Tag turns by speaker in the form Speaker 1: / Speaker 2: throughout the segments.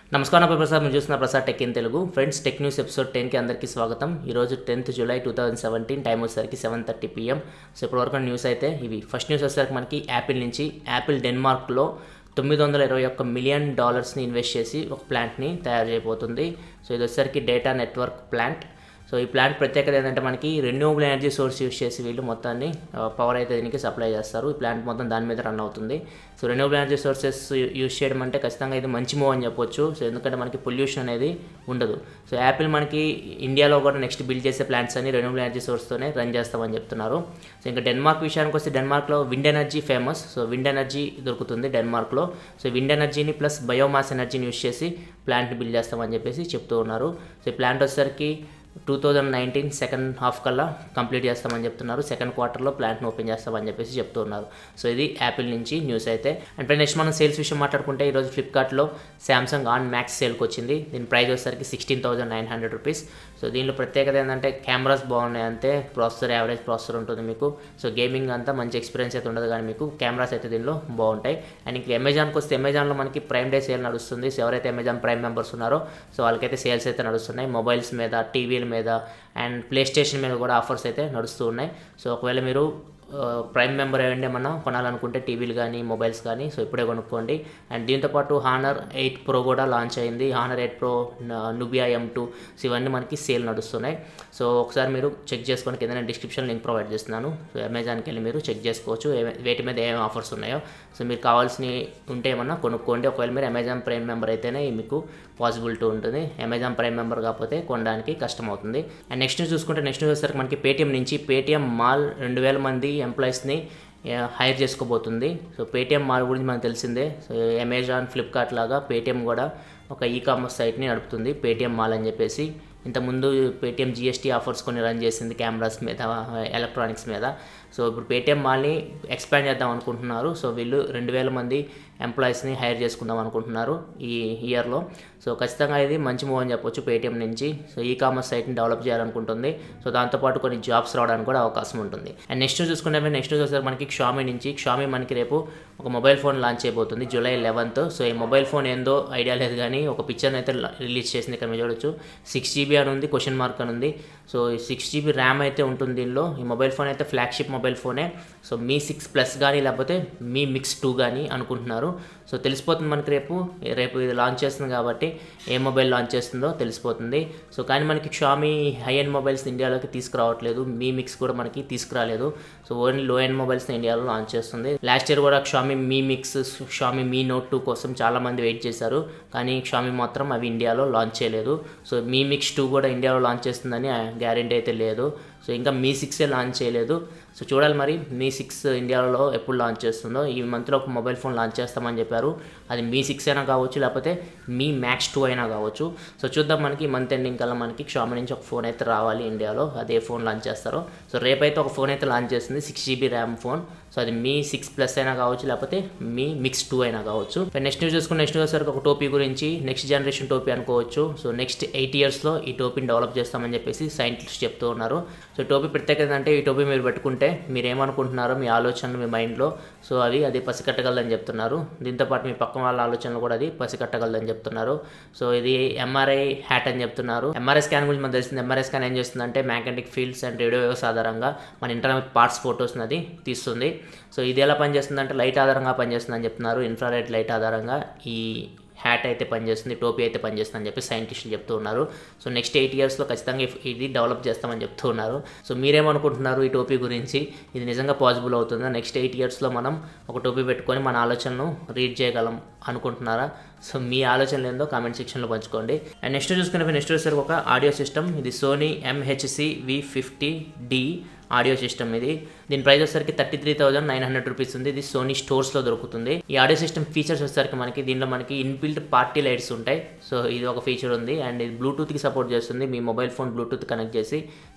Speaker 1: నమస్కారం నా పేరు ప్రసాద్ మీరు చూస్తున్న Prasad tech in Telugu friends tech news episode టెన్కి అందరికీ స్వాగతం ఈరోజు tenth July two thousand seventeen time వచ్చేసరికి సెవెన్ థర్టీ పిఎం సో ఇప్పటివరకు న్యూస్ అయితే ఇవి ఫస్ట్ న్యూస్ వచ్చేసరికి మనకి యాపిల్ నుంచి యాపిల్ డెన్మార్క్లో తొమ్మిది వందల ఇరవై ఒక్క మిలియన్ డాలర్స్ని ఇన్వెస్ట్ చేసి ఒక ప్లాంట్ని తయారు చేయబోతుంది సో ఇది వచ్చేసరికి డేటా నెట్వర్క్ ప్లాంట్ సో ఈ ప్లాంట్ ప్రత్యేకత ఏంటంటే మనకి రెన్యూవబుల్ ఎనర్జీ సోర్స్ యూస్ చేసి వీళ్ళు మొత్తాన్ని పవర్ అయితే దీనికి సప్లై చేస్తారు ఈ ప్లాంట్ మొత్తం దాని మీద రన్ అవుతుంది so renewable energy sources use చేయడం అంటే ఖచ్చితంగా ఇది మంచి మూవ్ అని చెప్పొచ్చు సో ఎందుకంటే మనకి పొల్యూషన్ అనేది ఉండదు సో యాపిల్ మనకి ఇండియాలో కూడా నెక్స్ట్ బిల్డ్ చేసే ప్లాంట్స్ అన్ని రెన్యూవబుల్ ఎనర్జీ సోర్స్తోనే రన్ చేస్తామని చెప్తున్నారు సో ఇంకా డెన్మార్క్ విషయానికి వస్తే డెన్మార్క్లో wind energy famous so wind energy దొరుకుతుంది డెన్మార్క్లో సో విండ్ ఎనర్జీని ప్లస్ బయోమాస్ ఎనర్జీని యూస్ చేసి ప్లాంట్ని బిల్డ్ చేస్తామని చెప్పేసి చెప్తూ ఉన్నారు సో ఈ ప్లాంట్ వచ్చేసరికి two thousand nineteen second half కల్లా కంప్లీట్ చేస్తామని చెప్తున్నారు సెకండ్ క్వార్టర్లో ప్లాంట్ని ఓపెన్ చేస్తామని చెప్పేసి చెప్తూ ఉన్నారు సో ఇది యాపిల్ నుంచి న్యూస్ అయితే అండ్ నెక్స్ట్ మనం సేల్స్ విషయం మాట్లాడుకుంటే ఈరోజు ఫ్లిప్కార్ట్లో శాంసంగ్ ఆన్ మ్యాక్స్ సేల్కి వచ్చింది దీని ప్రైస్ వచ్చేసరికి sixteen thousand nine hundred rupees so దీనిలో ప్రత్యేకత ఏంటంటే కెమెరాస్ బాగున్నాయి అంతే ప్రాసెసర్ యావరేజ్ ప్రాసెసర్ ఉంటుంది మీకు సో గేమింగ్ అంతా మంచి ఎక్స్పీరియన్స్ అయితే ఉండదు కానీ మీకు కెమెరాస్ అయితే దీనిలో బాగుంటాయి అండ్ ఇంక అమెజాన్కి వస్తే అమెజాన్లో మనకి ప్రైమ్ డే సేల్ నడుస్తుంది సో ఎవరైతే అమెజాన్ ప్రైమ్ మెంబర్స్ ఉన్నారో సో వాళ్ళకైతే సేల్స్ అయితే నడుస్తున్నాయి మొబైల్స్ మీద టీవీల మీద అండ్ ప్లే స్టేషన్ మీద కూడా ఆఫర్స్ అయితే నడుస్తూ ఉన్నాయి సో ఒకవేళ మీరు ప్రైమ్ మెంబర్ అయ్యండి ఏమన్నా కొనాలనుకుంటే టీవీలు కానీ మొబైల్స్ కానీ సో ఇప్పుడే కొనుక్కోండి అండ్ దీంతోపాటు హానర్ ఎయిట్ ప్రో కూడా లాంచ్ అయింది Honor eight pro Nubia M two so ఇవన్నీ మనకి సేల్ నడుస్తున్నాయి సో ఒకసారి మీరు చెక్ చేసుకొని కింద నేను డిస్క్రిప్షన్ లింక్ ప్రొవైడ్ చేస్తున్నాను సో అమెజాన్కి వెళ్ళి మీరు చెక్ చేసుకోవచ్చు వేటి మీద ఏమేమి ఆఫర్స్ ఉన్నాయో సో మీరు కావాల్సినవి ఉంటే ఏమన్నా కొనుక్కోండి ఒకవేళ మీరు అమెజాన్ ప్రైమ్ మెంబర్ అయితేనే మీకు పాసిబిలిటీ ఉంటుంది అమెజాన్ ప్రైమ్ మెంబర్ కాకపోతే కొనడానికి కష్టం అవుతుంది అండ్ నెక్స్ట్ చూసుకుంటే నెక్స్ట్ వచ్చేసరికి మనకి పేటీఎం నుంచి పేటీఎం మాల్ రెండు వేల మంది ఎంప్లాయీస్ని హైర్ చేసుకోబోతుంది సో పేటీఎం మాల్ గురించి మనకు తెలిసిందే సో అమెజాన్ ఫ్లిప్కార్ట్ లాగా పేటీఎం కూడా ఒక ఈ కామర్స్ సైట్ని నడుపుతుంది పేటీఎం మాల్ అని చెప్పేసి ఇంతకుముందు పేటీఎం జిఎస్టీ ఆఫర్స్ కొన్ని రన్ చేసింది కెమెరాస్ మీద ఎలక్ట్రానిక్స్ మీద సో ఇప్పుడు పేటీఎం మాల్ని ఎక్స్పాండ్ చేద్దాం అనుకుంటున్నారు సో వీళ్ళు రెండు వేల మంది ఎంప్లాయీస్ని హైర్ చేసుకుందాం అనుకుంటున్నారు ఈ ఇయర్లో సో ఖచ్చితంగా ఇది మంచి మూవ్ అని చెప్పొచ్చు పేటీఎం నుంచి సో ఈ కామర్స్ సైట్ని డెవలప్ చేయాలనుకుంటుంది సో దాంతోపాటు కొన్ని జాబ్స్ రావడానికి కూడా అవకాశం ఉంటుంది అండ్ నెక్స్ట్ చూసుకుంటే నెక్స్ట్ వచ్చేసరికి మనకి క్షామీ నుంచి క్షామీ మనకి రేపు ఒక మొబైల్ ఫోన్ లాంచ్ చేయబోతుంది జూలై లెవెన్త్ సో ఈ మొబైల్ ఫోన్ ఏందో ఐడియా లేదు కానీ ఒక పిక్చర్ని అయితే రిలీజ్ చేసింది ఇక్కడ మీరు చూడొచ్చు సిక్స్ జీబీ అని ఉంది క్వశ్చన్ మార్క్ అని ఉంది సో ఈ సిక్స్ జీబీ ర్యామ్ అయితే ఉంటుంది దీనిలో ఈ మొబైల్ ఫోన్ అయితే ఫ్లాగ్షిప్ మొబైల్ ఫోనే సో మీ సిక్స్ ప్లస్ కానీ లేకపోతే మీ మిక్స్ టూ కానీ అనుకుంటున్నారు సో తెలిసిపోతుంది మనకి రేపు రేపు ఇది లాంచ్ చేస్తుంది కాబట్టి ఏ మొబైల్ లాంచ్ చేస్తుందో తెలిసిపోతుంది సో కానీ మనకి షామీ హై ఎండ్ మొబైల్స్ ఇండియాలోకి తీసుకురావట్లేదు మీ మిక్స్ కూడా మనకి తీసుకురాలేదు సో ఓన్లీ లో ఎండ్ మొబైల్స్ని ఇండియాలో లాంచ్ చేస్తుంది లాస్ట్ ఇయర్ కూడా Xiaomi Mi Mix Xiaomi Mi Note two కోసం చాలామంది వెయిట్ చేశారు కానీ షామీ మాత్రం అవి ఇండియాలో లాంచ్ చేయలేదు సో మీ మిక్స్ టూ కూడా ఇండియాలో లాంచ్ చేస్తుందని గ్యారెంటీ అయితే లేదు సో ఇంకా మీ సిక్సే లాంచ్ చేయలేదు సో చూడాలి మరి మీ సిక్స్ ఇండియాలో ఎప్పుడు లాంచ్ చేస్తుందో ఈ మంత్లో ఒక మొబైల్ ఫోన్ లాంచ్ చేస్తామని చెప్పారు అది మీ సిక్స్ అయినా కావచ్చు లేకపోతే మీ మ్యాక్స్ టూ అయినా కావచ్చు సో చూద్దాం మనకి మంత్ ఎండింగ్ కల్లా మనకి షామి నుంచి ఒక ఫోన్ అయితే రావాలి ఇండియాలో అదే ఫోన్ లాంచ్ చేస్తారో సో రేపైతే ఒక ఫోన్ అయితే లాంచ్ చేస్తుంది six GB RAM phone so అది మీ సిక్స్ ప్లస్ అయినా కావచ్చు లేకపోతే మీ మిక్స్ టూ అయినా కావచ్చు నెక్స్ట్ న్యూస్ చూసుకుని నెక్స్ట్ వచ్చేసరికి ఒక టోపీ గురించి నెక్స్ట్ జనరేషన్ టోపీ అనుకోవచ్చు సో నెక్స్ట్ ఎయిట్ ఇయర్స్లో ఈ టోపీని డెవలప్ చేస్తామని చెప్పేసి సైంటిస్ట్ చెప్తూ ఉన్నారు సో టోపీ ప్రత్యేకత అంటే ఈ టోపీ మీరు పెట్టుకుంటే మీరు ఏమనుకుంటున్నారో మీ ఆలోచనలు మీ మైండ్లో సో అవి అది పసికట్టగలదని చెప్తున్నారు దీంతోపాటు మీ పక్కన వాళ్ళ ఆలోచనలు కూడా అది పసికట్టగలదని చెప్తున్నారు సో ఇది ఎంఆర్ఐ హ్యాట్ అని చెప్తున్నారు ఎంఆర్ఐ స్కాన్ గురించి మనకు తెలిసింది ఎంఆర్ఐ స్కాన్ ఏం చేస్తుందంటే magnetic fields and radio waves ఆధారంగా మన ఇంటర్నల్ పార్ట్స్ ఫొటోస్ని అది తీస్తుంది సో ఇది ఎలా పనిచేస్తుందంటే లైట్ ఆధారంగా పనిచేస్తుందని చెప్తున్నారు ఇన్ఫ్రారెడ్ లైట్ ఆధారంగా ఈ హ్యాట్ అయితే పనిచేస్తుంది టోపీ అయితే పనిచేస్తుంది అని చెప్పి సైంటిస్టులు చెప్తూ ఉన్నారు సో నెక్స్ట్ ఎయిట్ ఇయర్స్లో ఖచ్చితంగా ఇది డెవలప్ చేస్తామని చెప్తూ ఉన్నారు సో మీరేమనుకుంటున్నారు ఈ టోపీ గురించి ఇది నిజంగా పాసిబుల్ అవుతుందా నెక్స్ట్ ఎయిట్ ఇయర్స్లో మనం ఒక టోపీ పెట్టుకొని మన ఆలోచనను రీడ్ చేయగలం అనుకుంటున్నారా సో మీ ఆలోచనలు ఏందో కామెంట్ సెక్షన్లో పంచుకోండి అండ్ నెక్స్ట్ చూసుకునే నెక్స్ట్ వచ్చేసరికి ఒక ఆడియో సిస్టమ్ ఇది Sony MHC V fifty D audio system ఇది దీని ప్రైస్ వచ్చేసరికి thirty three thousand nine hundred rupees ఉంది ఇది సోనీ స్టోర్స్లో దొరుకుతుంది ఈ ఆడియో సిస్టమ్ ఫీచర్స్ వచ్చేసరికి మనకి దీనిలో మనకి ఇన్బిల్ట్ పార్టీ లైట్స్ ఉంటాయి సో ఇది ఒక ఫీచర్ ఉంది అండ్ ఇది బ్లూటూత్కి సపోర్ట్ చేస్తుంది మీ మొబైల్ ఫోన్ బ్లూటూత్ కనెక్ట్ చేసి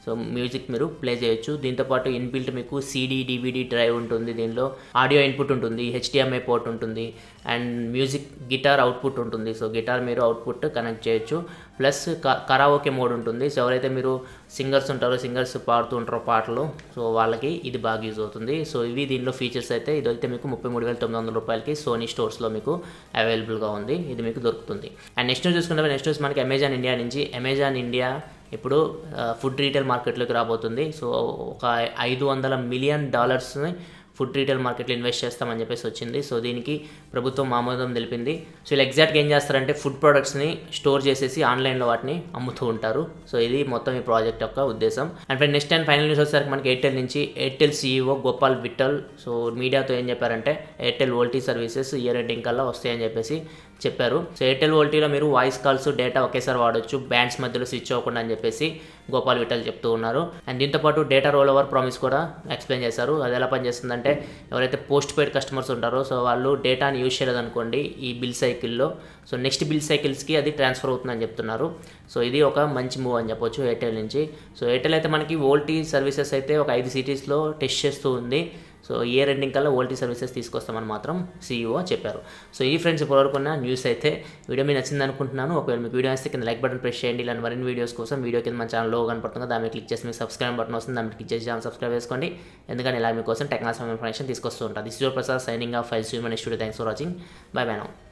Speaker 1: సో మ్యూజిక్ మీరు ప్లే చేయొచ్చు దీంతోపాటు ఇన్బిల్ట్ మీకు సీడీ డివిడి డ్రైవ్ ఉంటుంది దీనిలో ఆడియో ఇన్పుట్ ఉంటుంది హెచ్డిఎంఐ పోర్ట్ ఉంటుంది అండ్ మ్యూజిక్ గిటార్ అవుట్పుట్ ఉంటుంది సో గిటార్ మీరు అవుట్పుట్ కనెక్ట్ చేయొచ్చు ప్లస్ కరావోకే మోడ్ ఉంటుంది సో ఎవరైతే మీరు సింగర్స్ ఉంటారో సింగర్స్ పాడుతూ ఉంటారో పాటలు సో వాళ్ళకి ఇది బాగా యూజ్ అవుతుంది సో ఇవి దీనిలో ఫీచర్స్ అయితే ఇదైతే మీకు ముప్పై మూడు వేల తొమ్మిది వందల రూపాయలకి సోనీ స్టోర్స్లో మీకు అవైలబుల్గా ఉంది ఇది మీకు దొరుకుతుంది అండ్ నెక్స్ట్ చూసుకుంటే నెక్స్ట్ వచ్చి మనకి అమెజాన్ ఇండియా నుంచి అమెజాన్ ఇండియా ఇప్పుడు ఫుడ్ రీటైల్ మార్కెట్లోకి రాబోతుంది సో ఒక ఐదు వందల మిలియన్ డాలర్స్ని ఫుడ్ రీటైల్ మార్కెట్లో ఇన్వెస్ట్ చేస్తామని చెప్పేసి వచ్చింది సో దీనికి ప్రభుత్వం ఆమోదం తెలిపింది సో వీళ్ళు ఎగ్జాక్ట్గా ఏం చేస్తారంటే ఫుడ్ ప్రొడక్ట్స్ని స్టోర్ చేసేసి ఆన్లైన్లో వాటిని అమ్ముతూ ఉంటారు సో ఇది మొత్తం ఈ ప్రాజెక్ట్ యొక్క ఉద్దేశం and friend next and final news వచ్చేసరికి మనకి ఎయిర్టెల్ నుంచి Airtel CEO Gopal Vittal so మీడియాతో ఏం చెప్పారంటే Airtel VoLTE services year ending కల్లా వస్తాయని చెప్పేసి చెప్పారు సో ఎయిర్టెల్ వోల్టీలో మీరు వాయిస్ కాల్స్ డేటా ఒకేసారి వాడొచ్చు బ్యాండ్స్ మధ్యలో స్విచ్ అవ్వకుండా అని చెప్పేసి గోపాల్ విఠల్ చెప్తూ ఉన్నారు అండ్ దీంతోపాటు డేటా రోల్ ఓవర్ ప్రామిస్ కూడా ఎక్స్ప్లెయిన్ చేశారు అది ఎలా పనిచేస్తుందంటే ఎవరైతే పోస్ట్ పెయిడ్ కస్టమర్స్ ఉంటారో సో వాళ్ళు డేటాని యూజ్ చేయలేదనుకోండి ఈ బిల్ సైకిల్లో సో నెక్స్ట్ బిల్ సైకిల్స్కి అది ట్రాన్స్ఫర్ అవుతుందని చెప్తున్నారు సో ఇది ఒక మంచి మూవ్ అని చెప్పొచ్చు ఎయిర్టెల్ నుంచి సో ఎయిర్టెల్ అయితే మనకి వోల్టీ సర్వీసెస్ అయితే ఒక ఐదు సిటీస్లో టెస్ట్ చేస్తూ ఉంది సో ఇయర్ ఎండింగ్ కల్లా ఓల్టీ సర్వీసెస్ తీసుకొస్తామని మాత్రం సీఈఓ చెప్పారు సో ఈ ఫ్రెండ్స్ ఇప్పటివరకు ఉన్న న్యూస్ అయితే వీడియో మీ నచ్చింది అనుకుంటున్నాను ఒకవేళ మీకు వీడియో వస్తే కింద లైక్ బటన్ ప్రెస్ చేయండి ఇలాంటి మరిన్ని వీడియోస్ కోసం వీడియో కింద మన ఛానల్ లో కనపడుతుంది దాని మీద క్లిక్ చేసి మీకు సబ్స్క్రైబ్ బటన్ వస్తుంది దాన్ని క్లిక్ చేసి ఛానల్ సబ్స్క్రైబ్ చేసుకోండి ఎందుకంటే ఇలా మీకోసం టెక్నాలజీ ఇన్ఫర్మేషన్ తీసుకొస్తూ ఉంటుంది this your Prasad signing off ఫైల్ సూ మనీ studio thanks for watching bye bye now